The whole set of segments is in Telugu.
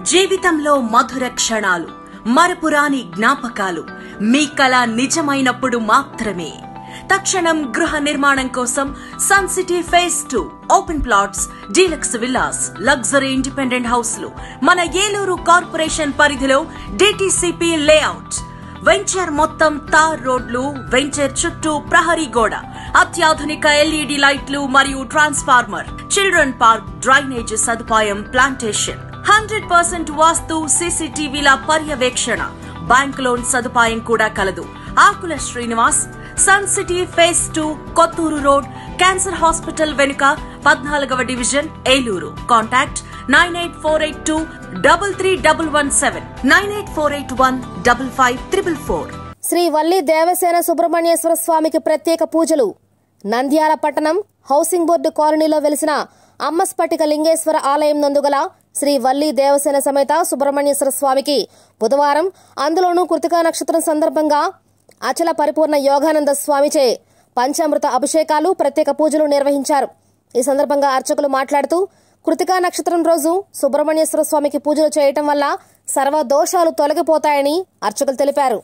జీవితంలో మధుర క్షణాలు మరపురాని జ్ఞాపకాలు మీ కళ నిజమైనప్పుడు మాత్రమే తక్షణం గృహ నిర్మాణం కోసం sun city phase two open plots deluxe villas luxury independent హౌస్లు మన ఏలూరు కార్పొరేషన్ పరిధిలో డిటిసిపి లేఅవుట్ వెంచర్ మొత్తం తార్ రోడ్లు వెంచర్ చుట్టూ ప్రహరీ గోడ అత్యాధునిక ఎల్ఈడి లైట్లు మరియు ట్రాన్స్ఫార్మర్ చిల్డ్రన్ పార్క్ డ్రైనేజ్ సదుపాయం ప్లాంటేషన్ హండ్రెడ్ పర్సెంట్ వాస్తు సీసీటీవీల పర్యవేక్షణ బ్యాంక్ లోన్ సదుపాయం కూడా కలదు Akula Srinivas sun city phase two Kothuru road cancer hospital వెనుక పద్నాలుగవ division Eluru contact nine eight four eight two double three double one seven nine eight four eight one double five triple four Sri Valli Devasena Subrahmanyeswara స్వామికి ప్రత్యేక పూజలు నంద్యాల పట్టణం హౌసింగ్ బోర్డు కాలనీలో వెలిసిన అమ్మస్పటిక లింగేశ్వర ఆలయం నందుగల శ్రీ వల్లి దేవసేన సమేత సుబ్రహ్మణ్యేశ్వర స్వామికి బుధవారం అందులోనూ కృతికా నక్షత్రం సందర్భంగా అచల పరిపూర్ణ యోగానంద స్వామిచే పంచామృత అభిషేకాలు ప్రత్యేక పూజలు నిర్వహించారు ఈ సందర్భంగా అర్చకులు మాట్లాడుతూ కృతికా నక్షత్రం రోజు సుబ్రహ్మణ్యేశ్వర స్వామికి పూజలు చేయటం వల్ల సర్వ దోషాలు తొలగిపోతాయని అర్చకులు తెలిపారు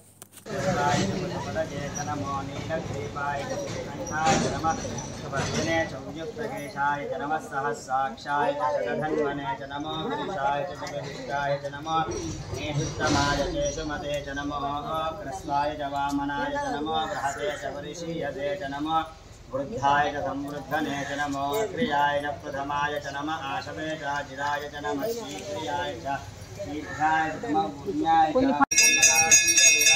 वर्धने चौयुक्तकेशाय च नमः सहस्राक्षाय च शतधन्वने च नमो गिरिशाय च जगदिष्टाय च नमो नेहुत्तमाय चेषुमते च नमो क्रस्वाय च वामनाय च नमो बृहते च वरिषीयते च नमो वृद्धाय च संवृद्धने च नमो क्रियाय च प्रथमाय च नम आशवे च जिराय च नमः शीघ्रियाय च शीघ्राय च नमः पुण्याय च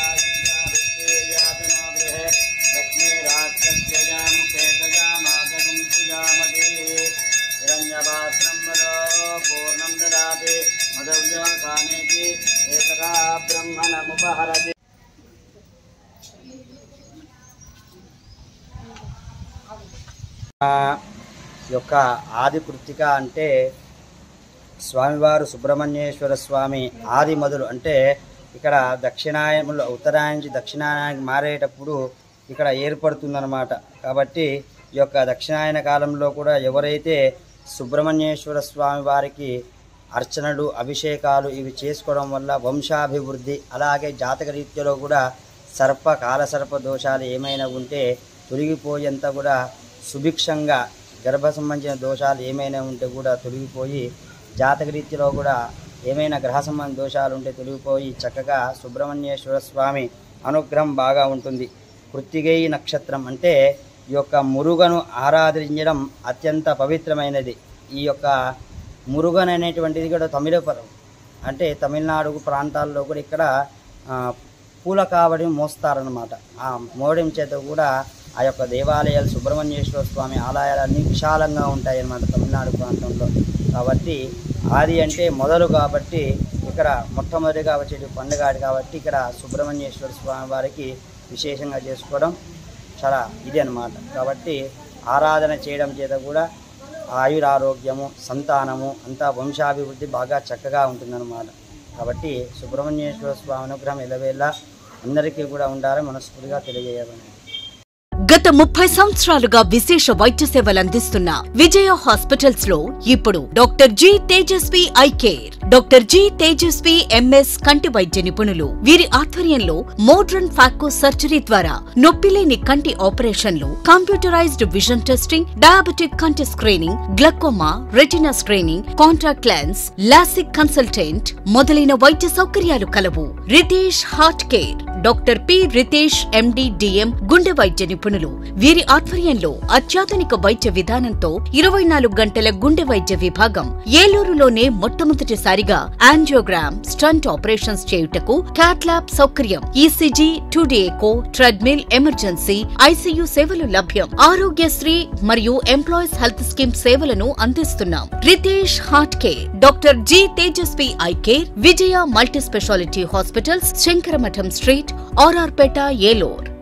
हिरण्यपात्रं वदो पूर्णं ददाति मदव्यकानेति एकदा ब्रह्मणमुपहरति యొక్క ఆది కృత్తిక అంటే స్వామివారు సుబ్రహ్మణ్యేశ్వర స్వామి ఆది మొదలు అంటే ఇక్కడ దక్షిణాయనంలో ఉత్తరాయణ నుంచి దక్షిణాయనానికి మారేటప్పుడు ఇక్కడ ఏర్పడుతుందన్నమాట కాబట్టి ఈ యొక్క దక్షిణాయన కాలంలో కూడా ఎవరైతే సుబ్రహ్మణ్యేశ్వర స్వామి వారికి అర్చనలు అభిషేకాలు ఇవి చేసుకోవడం వల్ల వంశాభివృద్ధి అలాగే జాతక రీత్యలో కూడా సర్ప కాలసర్ప దోషాలు ఏమైనా ఉంటే తొలగిపోయేంత కూడా సుభిక్షంగా గర్భ సంబంధించిన దోషాలు ఏమైనా ఉంటే కూడా తొలగిపోయి జాతక రీతిలో కూడా ఏమైనా గ్రహ సంబంధ దోషాలు ఉంటే తొలగిపోయి చక్కగా సుబ్రహ్మణ్యేశ్వర స్వామి అనుగ్రహం బాగా ఉంటుంది కృత్తిగై నక్షత్రం అంటే ఈ యొక్క మురుగను ఆరాధించడం అత్యంత పవిత్రమైనది ఈ యొక్క మురుగన్ అనేటువంటిది కూడా తమిళ పదం అంటే తమిళనాడు ప్రాంతాల్లో కూడా ఇక్కడ ఆ, పూల కావడిని మోస్తారనమాట ఆ మోయడం చేత కూడా ఆ యొక్క దేవాలయాలు సుబ్రహ్మణ్యేశ్వర స్వామి ఆలయాలన్నీ విశాలంగా ఉంటాయి అన్నమాట తమిళనాడు ప్రాంతంలో కాబట్టి ఆది అంటే మొదలు కాబట్టి ఇక్కడ మొట్టమొదటిగా వచ్చే పండుగ కాబట్టి ఇక్కడ సుబ్రహ్మణ్యేశ్వర స్వామి వారికి విశేషంగా చేసుకోవడం చాలా ఇది అన్నమాట కాబట్టి ఆరాధన చేయడం చేత కూడా ఆయురారోగ్యము సంతానము అంతా వంశాభివృద్ధి బాగా చక్కగా ఉంటుందన్నమాట కాబట్టి సుబ్రహ్మణ్యేశ్వర స్వామి అనుగ్రహం ఎలవేళ అందరికీ కూడా ఉండాలని మనస్ఫూర్తిగా తెలియజేయాలని గత ముప్పై సంవత్సరాలుగా విశేష వైద్య సేవలు అందిస్తున్న విజయ హాస్పిటల్స్ లో ఇప్పుడు doctor G Tejaswi eye care doctor G Tejaswi MS కంటి వైద్య నిపుణులు వీరి ఆధ్వర్యంలో మోడ్రన్ ఫాకో సర్జరీ ద్వారా నొప్పిలేని కంటి ఆపరేషన్లు కంప్యూటరైజ్డ్ విజన్ టెస్టింగ్ డయాబెటిక్ కంటి screening glaucoma retina screening contact lens LASIK consultant మొదలైన వైద్య సౌకర్యాలు కలవు Ritesh heart care doctor P Ritesh MD DM గుండె వైద్య నిపుణులు వీరి ఆధ్వర్యంలో అత్యాధునిక వైద్య విధానంతో ఇరవై నాలుగు గంటల గుండె వైద్య విభాగం ఏలూరులోనే మొట్టమొదటిసారిగా యాంజియోగ్రామ్ స్టంట్ ఆపరేషన్స్ చేయుటకు క్యాట్లాబ్ సౌకర్యం ECG two D echo treadmill emergency ICU సేవలు లభ్యం ఆరోగ్యశ్రీ మరియు ఎంప్లాయీస్ హెల్త్ స్కీమ్ సేవలను అందిస్తున్నాం Ritesh heart care doctor G Tejaswi eye care Vijaya multi speciality hospitals Sankaramatham street RR Peta ఏలూర్